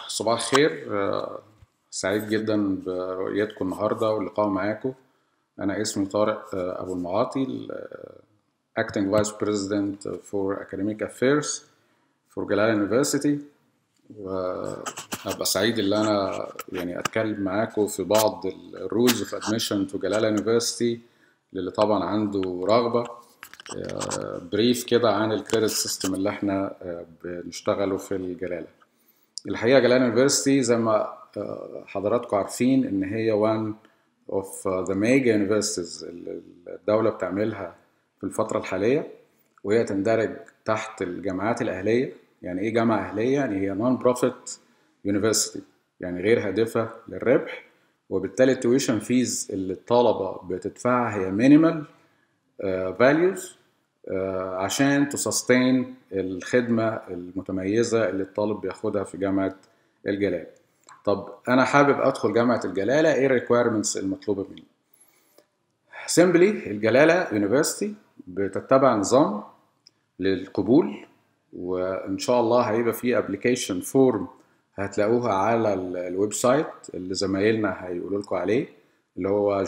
صباح الخير آه، سعيد جدا برؤيتكم النهارده واللقاء معاكم انا اسمي طارق آه، ابو المعاطي ال- آه، acting vice president for academic affairs for جلال يونيفرسيتي وهبقى سعيد ان انا يعني اتكلم معاكم في بعض الرولز اوف ادميشن تو جلال يونيفرسيتي للي طبعا عنده رغبه بريف كده عن الكريدت سيستم اللي احنا آه، بنشتغله في الجلاله الحقيقه جلال يونيفرسيتي زي ما آه، حضراتكم عارفين ان هي one of the mega universities اللي الدوله بتعملها في الفتره الحاليه وهي تندرج تحت الجامعات الاهليه يعني ايه جامعه اهليه يعني هي نون بروفيت يونيفرسيتي يعني غير هادفه للربح وبالتالي التويشن فيز اللي الطلبه بتدفعها هي مينيمال فاليوز عشان تسستين الخدمه المتميزه اللي الطالب بياخدها في جامعه الجلاله طب انا حابب ادخل جامعه الجلاله ايه الريكويرمنتس المطلوبه مني سيمبلي الجلاله يونيفرسيتي بتتبع نظام للقبول وان شاء الله هيبقى في ابلكيشن فورم هتلاقوها على ال- الويب سايت اللي زمايلنا هيقولوا لكم عليه اللي هو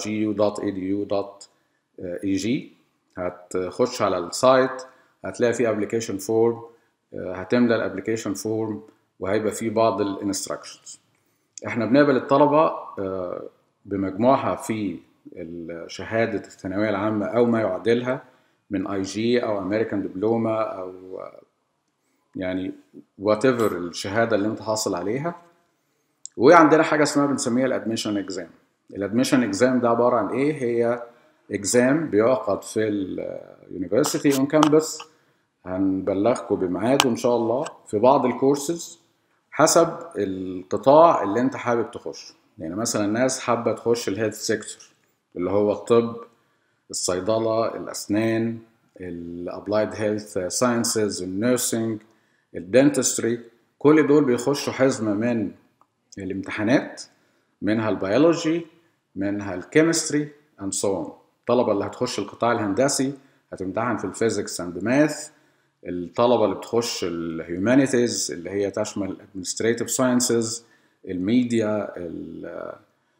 gu.edu.eg هتخش على السايت هتلاقي فيه ابلكيشن فورم هتملى الابلكيشن فورم وهيبقى فيه بعض الانستراكشنز احنا بنقبل الطلبه آه، بمجموعها في شهاده الثانويه العامه او ما يعادلها من اي جي او امريكان دبلوما او آه، يعني وات ايفر الشهاده اللي انت حاصل عليها وعندنا حاجه اسمها بنسميها الادميشن اكزام الادميشن اكزام ده عباره عن ايه هي اكزام بيعقد في اليونيفرسيتي اون كامبس هنبلغكم بميعاده ان شاء الله في بعض الكورسز حسب القطاع اللي انت حابب تخش يعني مثلا الناس حابه تخش الهيلث سيكتور اللي هو الطب الصيدله الاسنان الابلايد هيلث ساينسز النيرسينج الدنتستري كل دول بيخشوا حزمه من الامتحانات منها البيولوجي منها الكيمستري اند سو اون الطلبه اللي هتخش القطاع الهندسي هتمتحن في الفيزيكس اند ماث الطلبه اللي بتخش الهيومانيتيز اللي هي تشمل الادمنستريتيف ساينسز الميديا ال-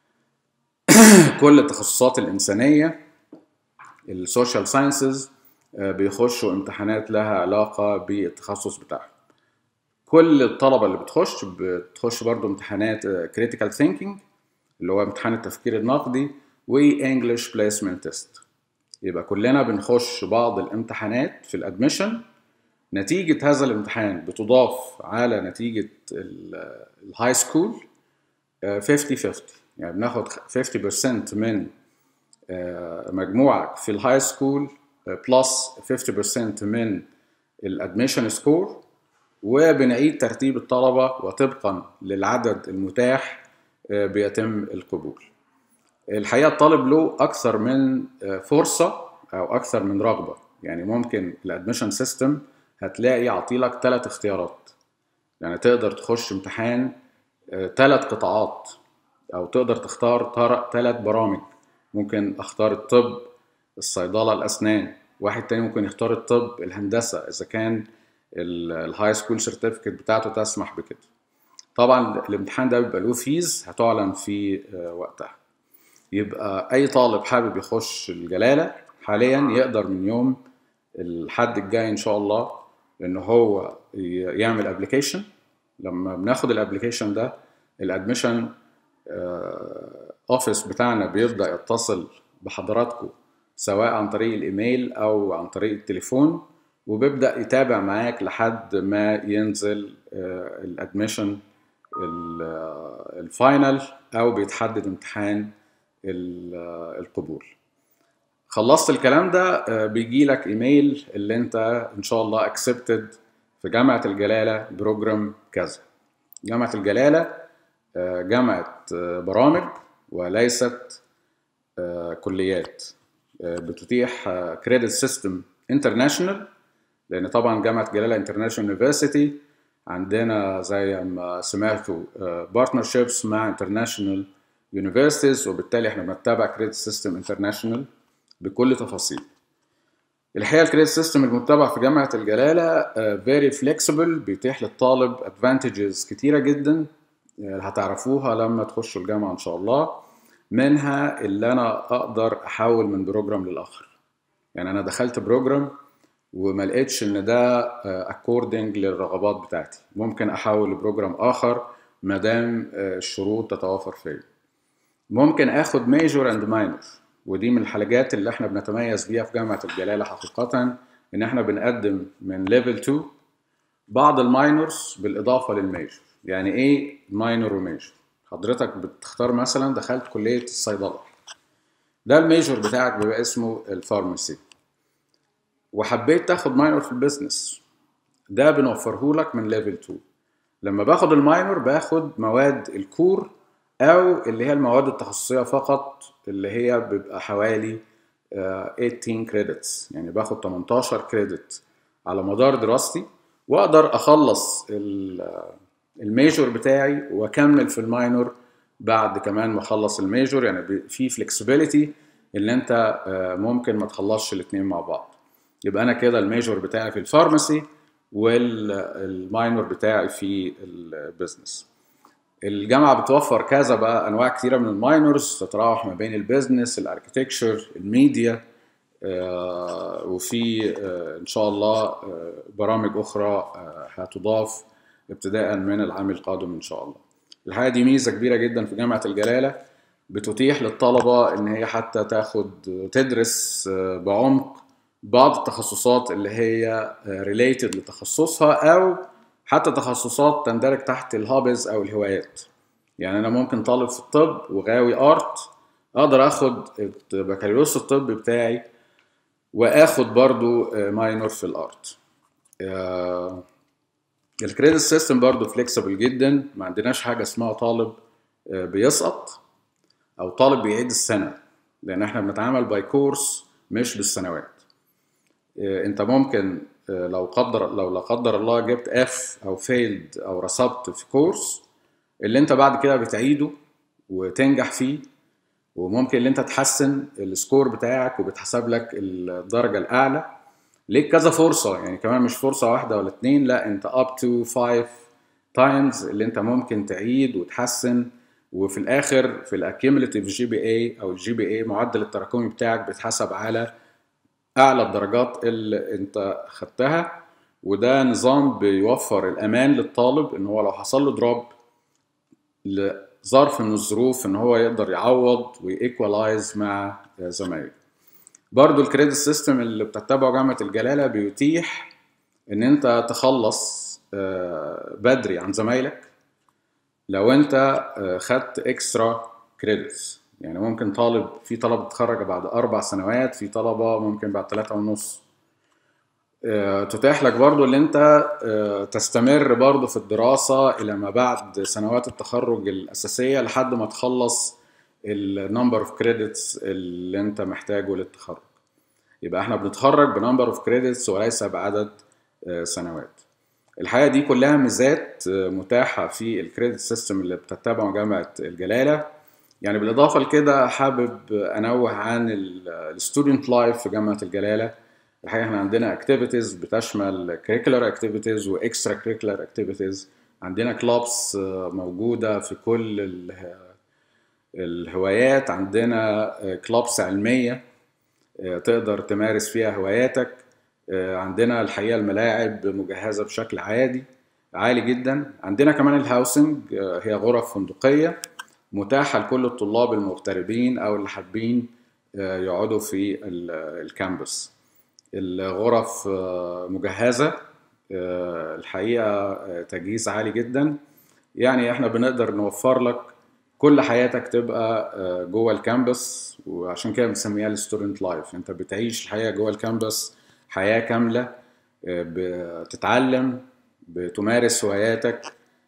كل التخصصات الانسانيه السوشيال ساينسز بيخشوا امتحانات لها علاقه بالتخصص بتاعهم كل الطلبه اللي بتخش بتخش برضو امتحانات كريتيكال ثينكينج اللي هو امتحان التفكير النقدي وانجلش بليسمنت تيست يبقى كلنا بنخش بعض الامتحانات في الادميشن نتيجة هذا الامتحان بتضاف على نتيجة الهاي سكول 50 50 يعني بناخد 50% من آه، مجموعك في الهاي سكول بلس 50% من الادميشن سكور وبنعيد ترتيب الطلبة وطبقا للعدد المتاح آه، بيتم القبول الحقيقة الطالب له أكثر من آه، فرصة أو أكثر من رغبة يعني ممكن الادميشن سيستم هتلاقي يعطيلك ثلاث اختيارات يعني تقدر تخش امتحان ثلاث قطاعات أو تقدر تختار ثلاث برامج ممكن أختار الطب الصيدلة الأسنان واحد تاني ممكن يختار الطب الهندسة إذا كان الهاي سكول سيرتيفيكت بتاعته تسمح بكده طبعا الامتحان ده بيبقى له فيز هتعلن في آه، وقتها يبقى اي طالب حابب يخش الجلاله حاليا يقدر من يوم الحد الجاي ان شاء الله ان هو ي- يعمل ابلكيشن لما بناخد الابلكيشن ده الادميشن اوفيس بتاعنا بيبدا يتصل بحضراتكم سواء عن طريق الايميل او عن طريق التليفون وبيبدا يتابع معاك لحد ما ينزل الادميشن الفاينل او بيتحدد امتحان ال- آه، القبول خلصت الكلام ده آه، بيجي لك ايميل اللي انت ان شاء الله اكسبتد في جامعة الجلالة بروجرام كذا جامعة الجلالة آه، جامعة آه، برامج وليست آه، كليات آه، بتتيح كريدت سيستم انترناشونال لان طبعا جامعة جلالة انترناشونال يونيفرسيتي عندنا زي ما سمعتوا بارتنرشيبس مع انترناشونال يونيفرسيتيز وبالتالي احنا بنتبع كريدت سيستم انترناشونال بكل تفاصيل الحقيقه الكريدت سيستم المتبع في جامعه الجلاله فيري فليكسبل بيتيح للطالب ادفانتجز كتيره جدا هتعرفوها لما تخشوا الجامعة إن شاء الله منها اللي أنا أقدر أحول من بروجرام للآخر يعني أنا دخلت بروجرام وما لقيتش إن ده أكوردنج للرغبات بتاعتي ممكن أحول لبروجرام آخر ما دام الشروط تتوافر فيه ممكن اخد ميجور اند ماينور ودي من الحاجات اللي احنا بنتميز بيها في جامعه الجلاله حقيقه ان احنا بنقدم من ليفل 2 بعض الماينورز بالاضافه للميجور يعني ايه ماينور وميجور حضرتك بتختار مثلا دخلت كليه الصيدله ده الميجور بتاعك بيبقى اسمه الفارماسي وحبيت تاخد ماينور في البيزنس ده بنوفره لك من ليفل 2 لما باخد الماينور باخد مواد الكور او اللي هي المواد التخصصيه فقط اللي هي بيبقى حوالي 18 كريدتس يعني باخد 18 كريدت على مدار دراستي واقدر اخلص الميجور بتاعي واكمل في الماينور بعد كمان ما اخلص الميجور يعني في فلكسبيليتي اللي انت ممكن ما تخلصش الاثنين مع بعض يبقى انا كده الميجور بتاعي في الفارماسي والماينور بتاعي في البيزنس الجامعه بتوفر كذا بقى انواع كتيره من الماينورز تتراوح ما بين البيزنس الاركتكتشر الميديا آه وفي آه ان شاء الله آه برامج اخرى هتضاف ابتداء من العام القادم ان شاء الله الحقيقه دي ميزه كبيره جدا في جامعه الجلاله بتتيح للطلبه ان هي حتى تاخد تدرس بعمق بعض التخصصات اللي هي ريليتد لتخصصها او حتى تخصصات تندرج تحت الهابز او الهوايات يعني انا ممكن طالب في الطب وغاوي ارت اقدر اخد بكالوريوس الطب بتاعي واخد برضو ماينور في الارت الكريدت سيستم برضو فليكسبل جدا ما عندناش حاجه اسمها طالب بيسقط او طالب بيعيد السنه لان احنا بنتعامل باي كورس مش بالسنوات انت ممكن لو قدر لو لا قدر الله جبت اف او فيلد او رسبت في كورس اللي انت بعد كده بتعيده وتنجح فيه وممكن اللي انت تحسن السكور بتاعك وبتحسب لك الدرجه الاعلى ليك كذا فرصه يعني كمان مش فرصه واحده ولا اتنين لا انت up to 5 تايمز اللي انت ممكن تعيد وتحسن وفي الاخر في الاكيوميليتيف جي بي اي او الجي بي اي معدل التراكمي بتاعك بيتحسب على اعلى الدرجات اللي انت خدتها وده نظام بيوفر الامان للطالب ان هو لو حصل له دروب لظرف من الظروف ان هو يقدر يعوض ويكوالايز مع زمايله برضو الكريدت سيستم اللي بتتبعه جامعة الجلالة بيتيح ان انت تخلص بدري عن زمايلك لو انت خدت اكسترا كريدتس يعني ممكن طالب في طلبة تتخرج بعد أربع سنوات في طلبة ممكن بعد ثلاثة ونص تتاح لك برضو اللي انت تستمر برضو في الدراسة إلى ما بعد سنوات التخرج الأساسية لحد ما تخلص النمبر اوف كريدتس اللي انت محتاجه للتخرج يبقى احنا بنتخرج بنمبر اوف كريدتس وليس بعدد سنوات الحقيقة دي كلها ميزات متاحة في الكريدت سيستم اللي بتتبعه جامعة الجلالة يعني بالاضافه لكده حابب انوه عن الستودنت لايف في جامعه الجلاله الحقيقه احنا عندنا اكتيفيتيز بتشمل كريكولار اكتيفيتيز واكسترا كريكولار اكتيفيتيز عندنا كلابس موجوده في كل الهوايات عندنا كلابس علميه تقدر تمارس فيها هواياتك عندنا الحقيقه الملاعب مجهزه بشكل عادي عالي جدا عندنا كمان الهاوسنج هي غرف فندقيه متاحه لكل الطلاب المغتربين او اللي حابين يقعدوا في الكامبس الغرف مجهزه الحقيقه تجهيز عالي جدا يعني احنا بنقدر نوفر لك كل حياتك تبقى جوه الكامبس وعشان كده بنسميها الستودنت لايف انت بتعيش الحقيقه جوه الكامبس حياه كامله بتتعلم بتمارس هواياتك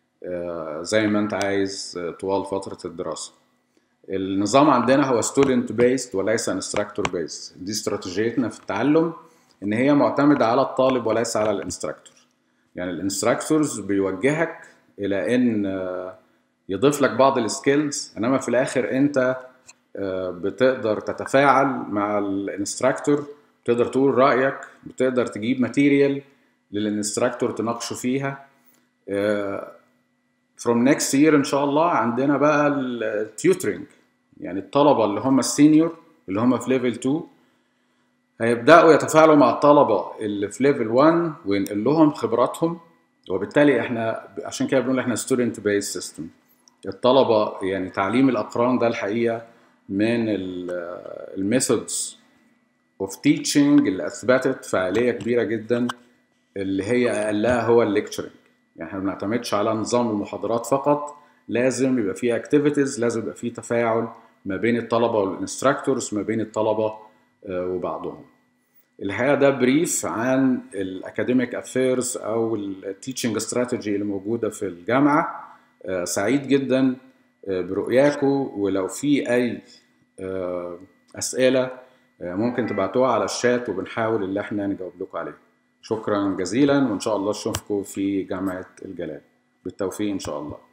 زي ما انت عايز طوال فترة الدراسة النظام عندنا هو student based وليس instructor based دي استراتيجيتنا في التعلم ان هي معتمدة على الطالب وليس على الانستراكتور يعني الانستراكتورز بيوجهك الى ان يضيف لك بعض السكيلز انما في الاخر انت بتقدر تتفاعل مع الانستراكتور بتقدر تقول رايك بتقدر تجيب ماتيريال للانستراكتور تناقشه فيها from next year ان شاء الله عندنا بقى التيوترنج يعني الطلبه اللي هم السينيور اللي هم في ليفل 2 هيبداوا يتفاعلوا مع الطلبه اللي في ليفل 1 وينقل لهم خبراتهم وبالتالي احنا عشان كده بنقول احنا ستودنت بيس سيستم الطلبه يعني تعليم الاقران ده الحقيقه من الميثودز اوف تيتشنج اللي اثبتت فعاليه كبيره جدا اللي هي اقلها هو الليكتشرنج يعني احنا ما بنعتمدش على نظام المحاضرات فقط لازم يبقى فيه اكتيفيتيز لازم يبقى فيه تفاعل ما بين الطلبه والانستراكتورز ما بين الطلبه وبعضهم الحقيقه ده بريف عن الاكاديميك افيرز او التيتشنج استراتيجي اللي موجوده في الجامعه سعيد جدا برؤياكم ولو في اي اسئله ممكن تبعتوها على الشات وبنحاول ان احنا نجاوب لكم عليها شكرا جزيلا وان شاء الله اشوفكم في جامعه الجلال بالتوفيق ان شاء الله